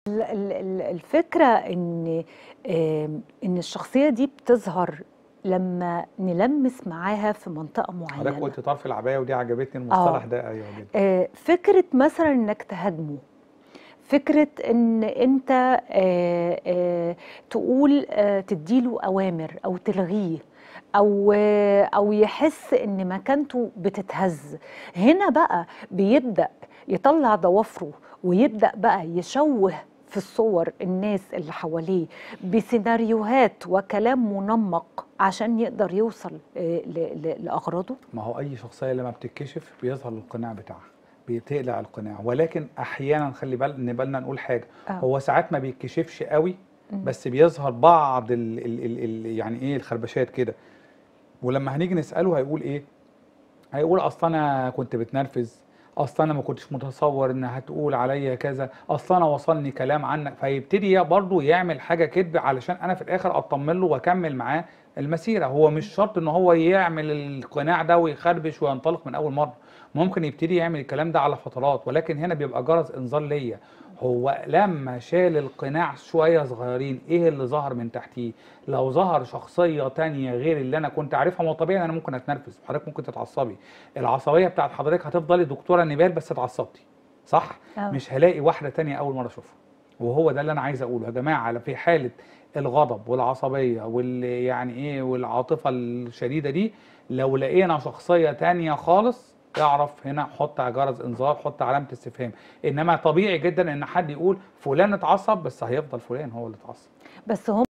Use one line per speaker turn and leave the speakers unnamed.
ال- ال- ال- الفكرة إن آم، إن الشخصية دي بتظهر لما نلمس معاها في منطقة
حضرتك
معينة
قلت طرف العباية ودي عجبتني المصطلح ده ايوه جدا
آه، فكرة مثلا إنك تهاجمه فكرة إن أنت آه، آه، تقول آه، تديله أوامر أو تلغيه أو آه، أو يحس إن مكانته بتتهز هنا بقى بيبدأ يطلع ضوافره ويبدأ بقى يشوه في الصور الناس اللي حواليه بسيناريوهات وكلام منمق عشان يقدر يوصل آه، ل- ل- لأغراضه
ما هو اي شخصيه لما بتتكشف بيظهر القناع بتاعها بتقلع القناع ولكن احيانا خلي بال نبالنا نقول حاجه
آه.
هو ساعات ما بيتكشفش قوي
مم.
بس بيظهر بعض ال ال ال ال يعني ايه الخربشات كده ولما هنيجي نساله هيقول ايه هيقول اصل انا كنت بتنرفز اصل انا ما كنتش متصور ان هتقول عليا كذا اصل انا وصلني كلام عنك فيبتدي برضه يعمل حاجه كذب علشان انا في الاخر اطمن له واكمل معاه المسيره هو مش شرط ان هو يعمل القناع ده ويخربش وينطلق من اول مره ممكن يبتدي يعمل الكلام ده على فترات ولكن هنا بيبقى جرس انذار ليا هو لما شال القناع شويه صغيرين ايه اللي ظهر من تحتيه لو ظهر شخصيه تانية غير اللي انا كنت عارفها ما هو طبيعي إن انا ممكن اتنرفز حضرتك ممكن تتعصبي العصبيه بتاعت حضرتك هتفضلي دكتوره نبال بس اتعصبتي صح
آه.
مش هلاقي واحده تانية اول مره اشوفها وهو ده اللي انا عايز اقوله يا جماعه على في حاله الغضب والعصبيه وال يعني ايه والعاطفه الشديده دي لو لقينا شخصيه تانية خالص اعرف هنا حط جرس انذار حط علامه استفهام انما طبيعي جدا ان حد يقول فلان اتعصب بس هيفضل فلان هو اللي اتعصب
بس هم